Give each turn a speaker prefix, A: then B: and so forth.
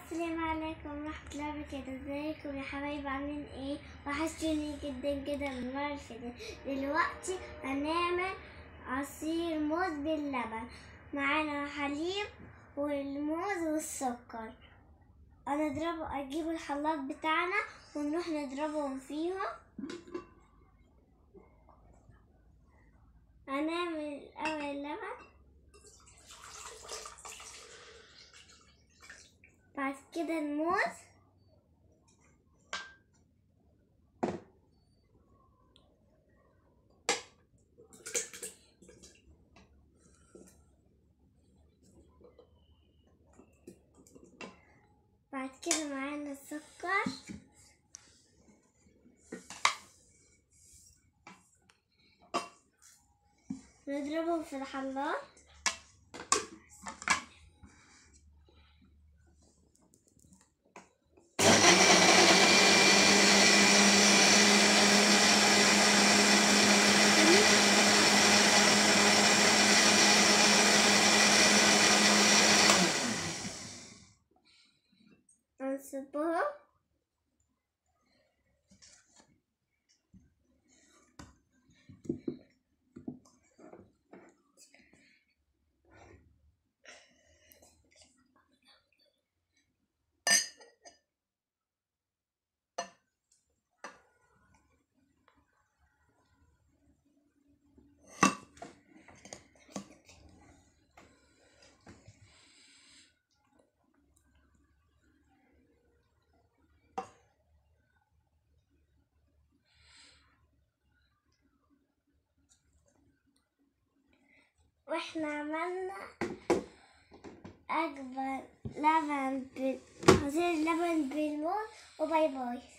A: السلام عليكم ورحمة الله وبركاته ازيكم يا حبايبي عاملين ايه وحشتوني جدا جدا من المرة اللي فاتت دلوقتي هنعمل عصير موز باللبن معانا حليب والموز والسكر هنضربه اجيب الخلاط بتاعنا ونروح نضربهم فيهم هنعمل الاول اللبن بعد كده الموز بعد كده معانا السكر نضربهم في الخلاط نصبهم واحنا عملنا اكبر لبن بال... عصير لبن بالموز وباي باي